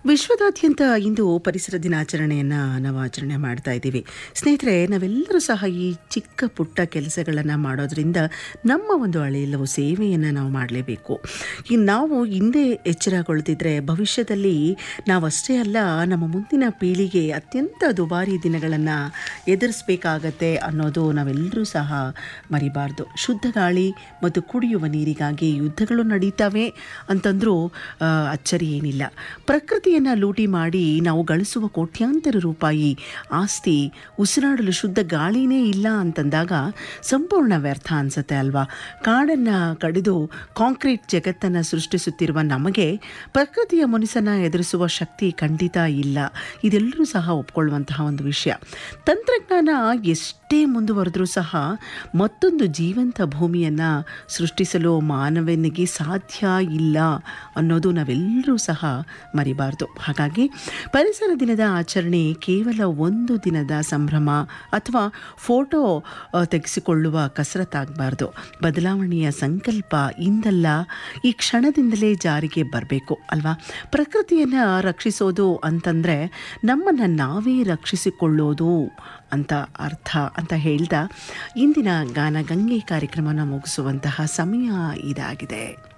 ವಿಶ್ವದಾದ್ಯಂತ ಇಂದು ಪರಿಸರ ದಿನಾಚರಣೆಯನ್ನು ನಾವು ಆಚರಣೆ ಮಾಡ್ತಾ ಇದ್ದೀವಿ ಸ್ನೇಹಿತರೆ ನಾವೆಲ್ಲರೂ ಸಹ ಈ ಚಿಕ್ಕ ಪುಟ್ಟ ಕೆಲಸಗಳನ್ನು ಮಾಡೋದ್ರಿಂದ ನಮ್ಮ ಒಂದು ಅಳೆಯಲ್ಲವು ಸೇವೆಯನ್ನು ನಾವು ಮಾಡಲೇಬೇಕು ಈ ನಾವು ಹಿಂದೆ ಎಚ್ಚರಗೊಳ್ತಿದ್ರೆ ಭವಿಷ್ಯದಲ್ಲಿ ನಾವಷ್ಟೇ ಅಲ್ಲ ನಮ್ಮ ಮುಂದಿನ ಪೀಳಿಗೆ ಅತ್ಯಂತ ದುಬಾರಿ ದಿನಗಳನ್ನು ಎದುರಿಸಬೇಕಾಗತ್ತೆ ಅನ್ನೋದು ನಾವೆಲ್ಲರೂ ಸಹ ಮರಿಬಾರ್ದು ಶುದ್ಧ ಗಾಳಿ ಮತ್ತು ಕುಡಿಯುವ ನೀರಿಗಾಗಿ ಯುದ್ಧಗಳು ನಡೀತವೆ ಅಂತಂದರೂ ಆ, ಅಚ್ಚರಿ ಏನಿಲ್ಲ ಪ್ರಕೃತಿಯನ್ನು ಲೂಟಿ ಮಾಡಿ ನಾವು ಗಳಿಸುವ ಕೋಟ್ಯಾಂತರ ರೂಪಾಯಿ ಆಸ್ತಿ ಉಸಿರಾಡಲು ಶುದ್ಧ ಗಾಳಿನೇ ಇಲ್ಲ ಅಂತಂದಾಗ ಸಂಪೂರ್ಣ ವ್ಯರ್ಥ ಅನಿಸುತ್ತೆ ಅಲ್ವಾ ಕಾಡನ್ನು ಕಡಿದು ಕಾಂಕ್ರೀಟ್ ಜಗತ್ತನ್ನು ಸೃಷ್ಟಿಸುತ್ತಿರುವ ನಮಗೆ ಪ್ರಕೃತಿಯ ಮುನಿಸನ್ನು ಎದುರಿಸುವ ಶಕ್ತಿ ಖಂಡಿತ ಇಲ್ಲ ಇದೆಲ್ಲರೂ ಸಹ ಒಪ್ಕೊಳ್ಳುವಂತಹ ಒಂದು ವಿಷಯ ತಂತ್ರಜ್ಞಾನ ಎಷ್ಟೇ ಮುಂದುವರೆದ್ರೂ ಸಹ ಮತ್ತೊಂದು ಜೀವಂತ ಭೂಮಿಯನ್ನು ಸೃಷ್ಟಿಸಲು ಮಾನವನಿಗೆ ಸಾಧ್ಯ ಇಲ್ಲ ಅನ್ನೋದು ನಾವೆಲ್ಲರೂ ಸಹ ಮರಿಬಾರ್ದು ಹಾಗಾಗಿ ಪರಿಸರ ದಿನದ ಆಚರಣೆ ಕೇವಲ ಒಂದು ದಿನದ ಸಂಭ್ರಮ ಅಥವಾ ಫೋಟೋ ಆ, ತೆಗೆಸಿಕೊಳ್ಳುವ ಕಸರತ್ತಾಗಬಾರ್ದು ಬದಲಾವಣೆಯ ಸಂಕಲ್ಪ ಇಂದಲ್ಲ ಈ ಕ್ಷಣದಿಂದಲೇ ಜಾರಿಗೆ ಬರಬೇಕು ಅಲ್ವಾ ಪ್ರಕೃತಿಯನ್ನು ರಕ್ಷಿಸೋದು ಅಂತಂದರೆ ನಮ್ಮನ್ನು ನಾವೇ ರಕ್ಷಿಸಿಕೊಳ್ಳೋದು ಅಂತ ಅರ್ಥ ಅಂತ ಹೇಳ್ದ ಇಂದಿನ ಗಾನಗಂಗೆ ಕಾರ್ಯಕ್ರಮನ ಮುಗಿಸುವಂತಹ ಸಮಯ ಇದಾಗಿದೆ